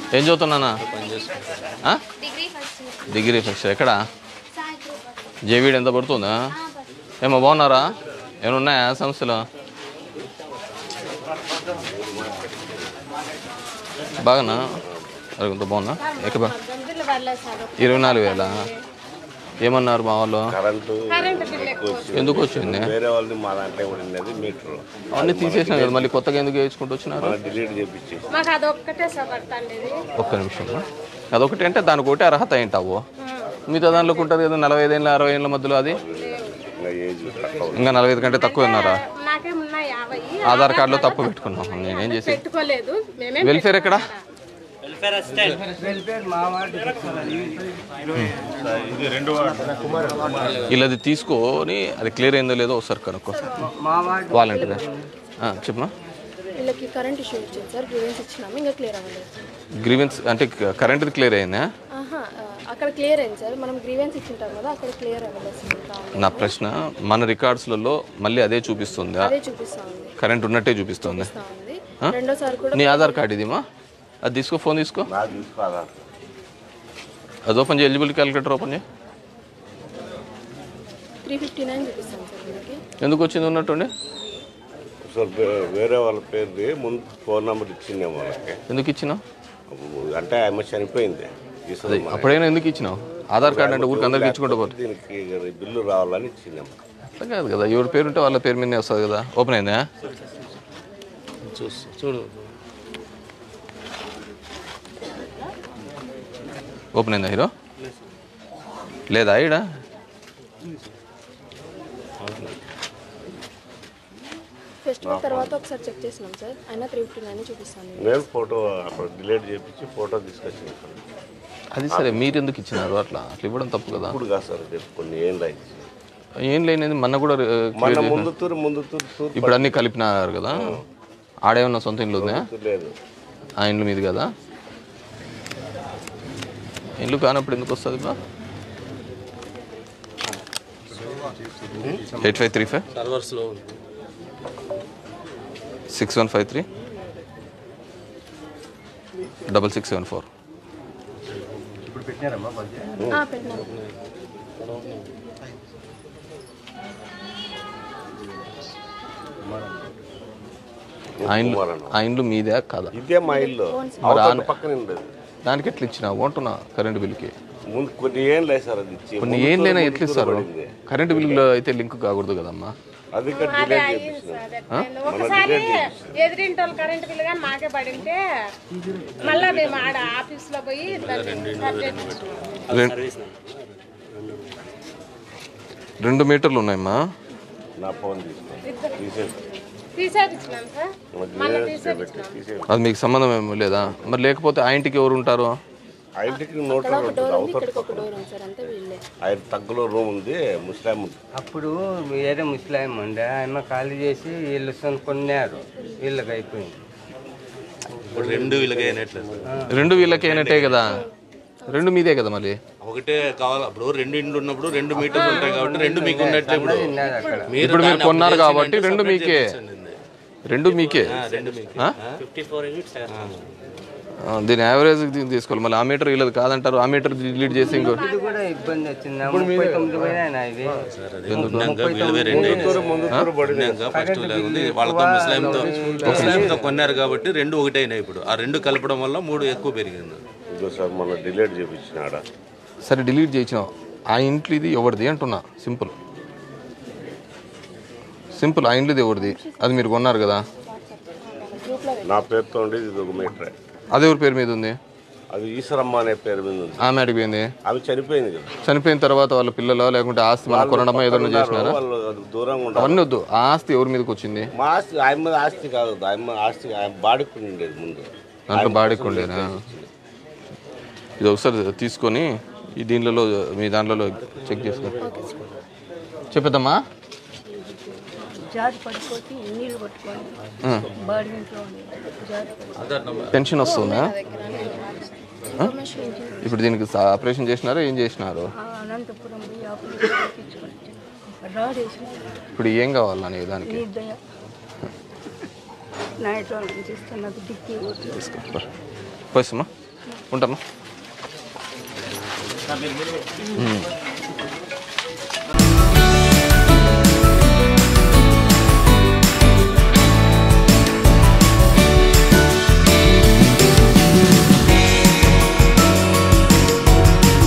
ఏం చదువుతున్నానా ఆ? Degree first year degree first ఎక్కడ సాయి గ్రూప్ జేవీడ్ ఎంత పడుతుందా ఏమో బాగున్నారా ఏమైనా ఉన్నాయా సమస్యలు బాగానా అరగంత బాగున్నా ఎక్కడ బా బిల్లు పడలేదు సార్ ఇరవై నాలుగు వేల ఏమన్నారు మా వాళ్ళు కరెంటు కరెంట్ బిల్ ఎక్కువ ఎందుకు వచ్చింది వేరే వాళ్ళది మా దాంట్లో పడినది మీటర్ అవన్నీ తీసేసినా కదా మళ్ళీ కొత్తగా ఎందుకు వేయించుకుంటూ వచ్చినారు మనం డిలీట్ చేపించేసి మాకు అది ఒక్కటే సార్ పడుతుండేది ఒక్క నిమిషం అదొకటి అంటే దానికి ఒకటి అర్హత ఏంటావు మిగతా దాంట్లోకి ఉంటుంది కదా నలభై ఐదు ఏళ్ళ అరవై ఏళ్ళ మధ్యలో అది ఇంకా ఏజ్ తక్కువ ఇంకా నలభై ఐదు కంటే తక్కువ ఉన్నారా నాకేమున్నా యాభై ఆధార్ కార్డులో తప్పు పెట్టుకున్నాం నేనేం చేసి పెట్టుకోలేదు మేమే వెల్ఫేర్ ఎక్కడ వీళ్ళది తీసుకొని అది క్లియర్ అయిందో లేదో ఒకసారి కనుక్కో వాలంటీర్ చెప్పమా వీళ్ళకి కరెంట్ ఇష్యూ వచ్చింది సార్ గ్రీవెన్స్ ఇచ్చినాము ఇంకా క్లియర్ అవ్వలేదు గ్రీవెన్స్ అంటే కరెంట్ క్లియర్ అయిందా ఆహా ఆ, అక్కడ క్లియర్ అయింది సార్ మనం గ్రీవెన్స్ ఇచ్చింటాం కదా అక్కడ క్లియర్ అవ్వలేదు సార్ ఇంకా నా ప్రశ్న మన రికార్డ్స్లలో మళ్ళీ అదే చూపిస్తుందా అదే చూపిస్తా ఉంది కరెంట్ ఉన్నట్టే చూపిస్తుంది చూపిస్తా ఉంది రెండోసారి కూడా నీ ఆధార్ కార్డు ఇదిమా అది తీసుకో ఫోన్ తీసుకో నా తీసుకోవాలా అది ఓపెన్ చేయి ఎలిజిబిలిటీ క్యాలిక్యులేటర్ ఓపెన్ చేయి త్రీ ఫిఫ్టీ నైన్ చూపిస్తాను సార్ వీళ్ళకి ఎందుకు వచ్చింది ఉన్నట్టుండి అసలు వే- వేరే వాళ్ళ పేరుది ముందు ఫోన్ నెంబర్ ఇచ్చిండే వాళ్ళకి ఎందుకు ఇచ్చినావు అంటే ఆమె చనిపోయింది ఈశ్వరమ్మ. అప్పుడైనా ఎందుకు ఇచ్చినావు ఆధార్ కార్డు అంటే ఊరికి అందరికి ఇచ్చుకుంటూ పోతే దీనికి బిల్లు రావాలని ఇచ్చిందేమో అట్లా కాదు కదా ఎవరి పేరు ఉంటే వాళ్ళ పేరు మీదనే వస్తుంది కదా ఓపెన్ అయిందా చూడు ఓపెన్ అయిందా హీరో లేదా ఈడ ఫెస్టివల్ తర్వాత ఒకసారి చెక్ చేసినాం సార్ అయినా త్రీ ఫిఫ్టీ నైన్ చూపిస్తాను నేను ఫోటో అప్పుడు డిలీట్ చేపించి ఫోటో తీసుకొచ్చింది అది సరే మీరు ఎందుకు ఇచ్చినారు అట్లా అట్లా ఇవ్వడం తప్పు కదా ఇప్పుడు కాదు సార్ రేపు కొన్ని ఏం రైట్ ఏం లేనిది మొన్న కూడా uh, clear మన చేసిన- ముందు తూరు ముందు తూరు తూరు ఇప్పుడు అన్ని కలిపినారు కదా ఆడేమన్నా సొంత ఇల్లు ఉందా లేదు ఆ ఇండ్లు మీది కదా ఇల్లు కానప్పుడు ఎందుకు వస్తుంది బా ఎయిట్ ఫైవ్ త్రీ ఫైవ్ సర్వర్స్లో ఉంది six one five three double six seven four ఆ, పెట్టినాము ఆ ఇండ్లు ఆ ఇండ్లు మీదే కాదా ఇదే మా ఇల్లు మరి అవతల ఆ- పక్కన ఉండేది దానికి ఎట్లా ఇచ్చినావు అంటున్నా కరెంటు బిల్లుకి ముందు కొన్ని ఏం లేదు సార్ అది ఇచ్చి కొన్ని ముందు ఏం లేనా తూరు ఎట్లా ముందు ఇస్తారు తూరు పడింది. కరెంటు బిల్లులో అయితే లింక్ కాకూడదు కదమ్మా అది ఇక్కడ డిలీట్ చేపించినాం ఒకసారి ఎదిరింటి వాళ్ళు కరెంట్ బిల్ కానీ మాకే పడింటే మళ్ళా మేము ఆడ ఆఫీస్ లో పోయి దాన్ని సరి చేయించుకున్నాం. రెం- రెండు మీటర్లు ఉన్నాయమ్మా నా ఫోన్ తీసుకున్నాం తీసేసి తీసేపించినాం సార్ మళ్ళీ తీసేపించినాం తీసేసి అది మీకు సంబంధం ఏమీ లేదా మరి లేకపోతే ఆ ఇంటికి ఎవరు ఉంటారు ఆ ఇంటికి నోట్లో ఒక ఉంటుంది డోర్ ఉంది అవతల ఇక్కడికి ఒక డోర్ ఉంది సార్ అంతే వీళ్ళే ఆయన తగ్గులో రూమ్ ఉంది ముస్లాం ఉంది అప్పుడు వేరే ముస్లాం ఉండే ఆయన ఖాళీ చేసి వీళ్ళు కొన్నారు వీళ్ళకి అయిపోయింది ఇప్పుడు రెండు వీళ్ళకి అయినట్లేదు రెండు వీళ్ళకి అయినట్టే కదా రెండు మీదే కదా మళ్ళీ ఒకటే కావాలి అప్పుడు రెండు ఇండ్లు ఉన్నప్పుడు రెండు మీటర్లు ఉంటాయి కాబట్టి రెండు మీకు ఉన్నట్లే ఇప్పుడు ఉన్నది అక్కడ మీరు ఇప్పుడు మీరు దాన్ని కొన్నారు upgrade కాబట్టి చేయండి, రెండు separate మీకే చేయించండి. రెండు మీకే ఆ, రెండు మీకే ఆ? ఆ, దీని యావరేజ్ దీన్ని తీసుకోవాలి మళ్ళీ ఆ మీటర్ వీళ్ళది కాదంటారు ఆ మీటర్ డిలీట్ చేసి ఇంకో ఇది కూడా ఇబ్బంది వచ్చింది ముప్పై తొమ్మిది పోయినా ఇది ఉన్నాక వీళ్ళవే రెండు అయినాయి. ముందు తూరు పడింది ఉన్నాక ఫస్ట్ లేకుంది వాళ్ళతో ముస్లింతో ముస్లింతో కొన్నారు కాబట్టి రెండు ఒకటే అయినాయి ఇప్పుడు ఆ రెండు కలపడం వల్ల మూడు ఎక్కువ పెరిగింది ఇదో సార్ మొన్న డిలీట్ చేపించినాడ సరే డిలీట్ చేయించినావు ఆ ఇంట్లో ఇది ఎవరిది అంటున్నా సింపుల్ సింపుల్ ఆ ఇంట్లోది ఎవరిది అది మీరు కొన్నారు కదా నా పేరుతో ఉండేది ఇది ఒక మీటరే అది ఎవరి పేరు మీద ఉంది అది ఈశ్వరమ్మ అనే పేరు మీద ఉంది ఆమె అడిగిపోయింది ఆమె చనిపోయింది కదా చనిపోయిన తర్వాత వాళ్ళ పిల్లలు లేకుంటే ఆస్తి మనం కొనడమో ఏదైనా చేసినారా వాళ్ళు అది దూరంగా ఉండాలి అవన్నీ వద్దు ఆ ఆస్తి ఎవరి మీదకి వచ్చింది మా ఆస్తి ఆయన మీద ఆస్తి కాదు ఆయన ఆస్తి ఆయన బాడీకి ఉండేది ముందు దాంట్లో బాడీకుండేనా ఇది ఒకసారి తీసుకొని ఈ దీనిలో మీ దాంట్లో చెక్ చేసుకో చెప్పేద్దామా జారి పడిపోతే నీళ్ళు పట్టుకొని ఆ. బాడీ ఇంట్లో ఉంది జారి పడి పెన్షన్ వస్తుందా ఇన్ఫర్మేషన్ ఏంటి? ఇప్పుడు దీనికి స- ఆపరేషన్ చేసినారా ఏం చేసినారు ఆ అనంతపురం పోయి ఆపరేషన్ చేయించుకొని వచ్చాను. రాడ్ వేసి ఇప్పుడు ఏం కావాలా నీ దానికి నీ దయ నైట్ నుంచి ఇస్తే నాకు దిక్కి పోతుంది పోసమ్మా ఉంటాను ఉమ్.